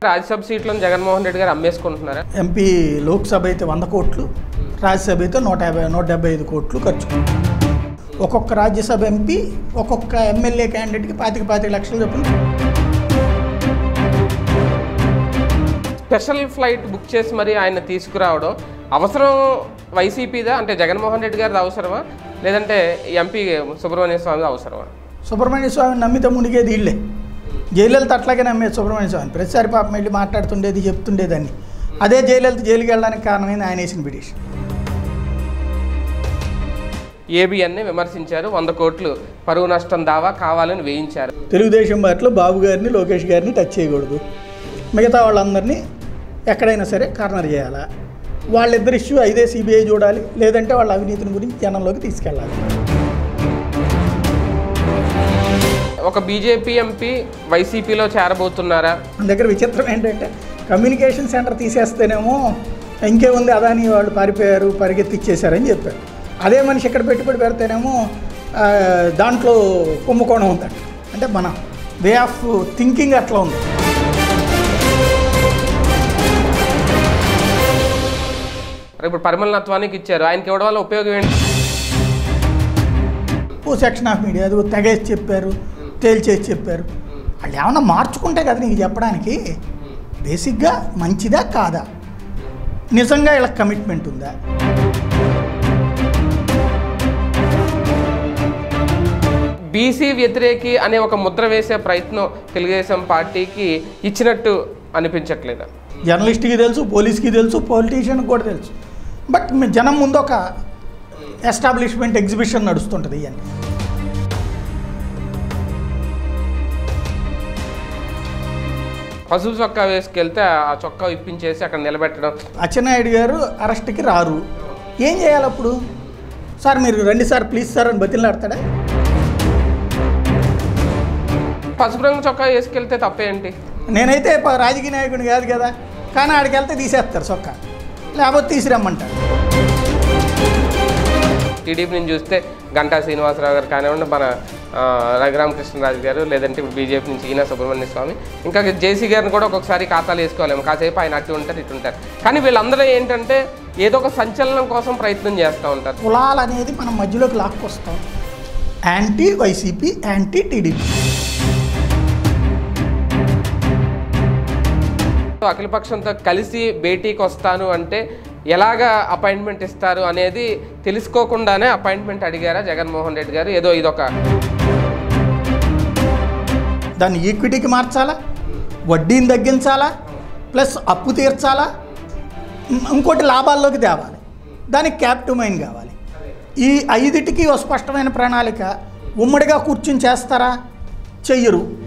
రాజ్యసభ సీట్లను జగన్మోహన్ రెడ్డి గారు అమ్మేసుకుంటున్నారా ఎంపీ లోక్సభ అయితే వంద కోట్లు రాజ్యసభ అయితే నూట యాభై నూట డెబ్బై ఐదు కోట్లు ఖర్చు ఒక్కొక్క రాజ్యసభ ఎంపీ ఒక్కొక్క ఎమ్మెల్యే క్యాండిడేట్కి పాతిక పాతిక లక్షలు చొప్పున స్పెషల్ ఫ్లైట్ బుక్ చేసి మరి ఆయన తీసుకురావడం అవసరం వైసీపీదా అంటే జగన్మోహన్ రెడ్డి గారిది అవసరమా లేదంటే ఎంపీ సుబ్రహ్మణ్య స్వామిది అవసరమా సుబ్రహ్మణ్య స్వామిని నమ్మితే మునిగేది ఇల్లే జయలలిత అట్లాగే నమ్మేది సుబ్రహ్మణ్య స్వామిని ప్రతిసారి పాపం వెళ్ళి మాట్లాడుతుండేది చెప్తుండేదాన్ని అదే జయలలిత జైలుకి వెళ్ళడానికి కారణమైంది ఆయన వేసిన పిటిషన్ ఏబిఎన్ని విమర్శించారు వంద కోట్లు పరువు నష్టం దావా కావాలని వేయించారు తెలుగుదేశం పార్టీలో బాబు గారిని లోకేష్ గారిని టచ్ చేయకూడదు మిగతా వాళ్ళందరినీ ఎక్కడైనా సరే కార్నర్ చేయాలా వాళ్ళిద్దరి ఇష్యూ ఐదే సిబిఐ చూడాలి లేదంటే వాళ్ళ అవినీతిని గురించి జనంలోకి తీసుకెళ్ళాలి ఒక బీజేపీ ఎంపీ వైసీపీలో చేరబోతున్నారా మన దగ్గర విచిత్రం ఏంటంటే కమ్యూనికేషన్ సెంటర్ తీసేస్తేనేమో ఇంకేముంది అదాని వాళ్ళు పారిపోయారు పరిగెత్తిచ్చేశారని చెప్పారు అదే మనిషి ఇక్కడ పెట్టుబడి పెడితేనేమో ఆ, దాంట్లో కుంభకోణం ఉందంట అంటే మన వే ఆఫ్ థింకింగ్ అట్లా ఉంది మరి ఇప్పుడు పరిమళ నత్వానికి ఇచ్చారు ఆయనకి ఇవ్వడం వల్ల ఉపయోగం ఏంటి ఓ సెక్షన్ ఆఫ్ మీడియా అది తెగేసి చెప్పారు తేల్చేసి చెప్పారు వాళ్ళు ఏమన్నా మార్చుకుంటే కదా నీకు చెప్పడానికి బేసిక్గా మంచిదా కాదా నిజంగా వీళ్ళకి కమిట్మెంట్ ఉందా బీసీ వ్యతిరేకి అనే ఒక ముద్ర వేసే ప్రయత్నం తెలుగుదేశం పార్టీకి ఇచ్చినట్టు అనిపించట్లేదా జర్నలిస్ట్కి తెలుసు పోలీస్కి తెలుసు పొలిటీషియన్కి కూడా తెలుసు బట్ మీ జనం ముందు ఒక ఎస్టాబ్లిష్మెంట్ ఎగ్జిబిషన్ నడుస్తుంటుంది ఇవన్నీ పసుపు చొక్కా వేసుకెళ్తే ఆ చొక్కా ఇప్పించేసి అక్కడ నిలబెట్టడం అచ్చెన్నాయుడు గారు అరెస్ట్కి రారు ఏం చేయాలి అప్పుడు సార్ మీరు రండి సార్ ప్లీజ్ సార్ అని బతిలాడతాడా పసుపు రంగు చొక్కా వేసుకెళ్తే తప్పేంటి నేనైతే ప- రాజకీయ నాయకుడిని కాదు కదా కానీ ఆడికి వెళ్తే తీసేస్తారు సొక్క లేకపోతే తీసిరమ్మంటారు టీడీపీ నుంచి చూస్తే గంటా శ్రీనివాసరావు గారు కానివ్వండి మన ఆ, రఘురామకృష్ణరాజు గారు లేదంటే ఇప్పుడు బీజేపీ నుంచి ఈయన సుబ్రహ్మణ్య స్వామి ఇంకా జేసీ గారిని కూడా ఒక్కొక్కసారి ఖాతాలు వేసుకోలేము కాసేపు ఆయన అటు ఉంటారు ఇటు ఉంటారు కానీ వీళ్ళందరూ ఏంటంటే ఏదో ఒక సంచలనం కోసం ప్రయత్నం చేస్తూ ఉంటారు కులాలు అనేది మనం మధ్యలోకి లాక్కొస్తాం యాంటీ వైసీపీ యాంటీ టీడీపీ అఖిలపక్షంతో కలిసి భేటీకి వస్తాను అంటే ఎలాగా అపాయింట్మెంట్ ఇస్తారు అనేది తెలుసుకోకుండానే అపాయింట్మెంట్ అడిగారా జగన్మోహన్ రెడ్డి గారు ఏదో ఇదొక దాన్ని ఈక్విటీకి మార్చాలా వడ్డీని తగ్గించాలా ప్లస్ అప్పు తీర్చాలా ఇం- ఇంకోటి లాభాల్లోకి తేవాలి దానికి క్యాపిటల్ మైన్ కావాలి ఈ ఐదిటికి ఒక స్పష్టమైన ప్రణాళిక ఉమ్మడిగా కూర్చుని చేస్తారా చెయ్యరు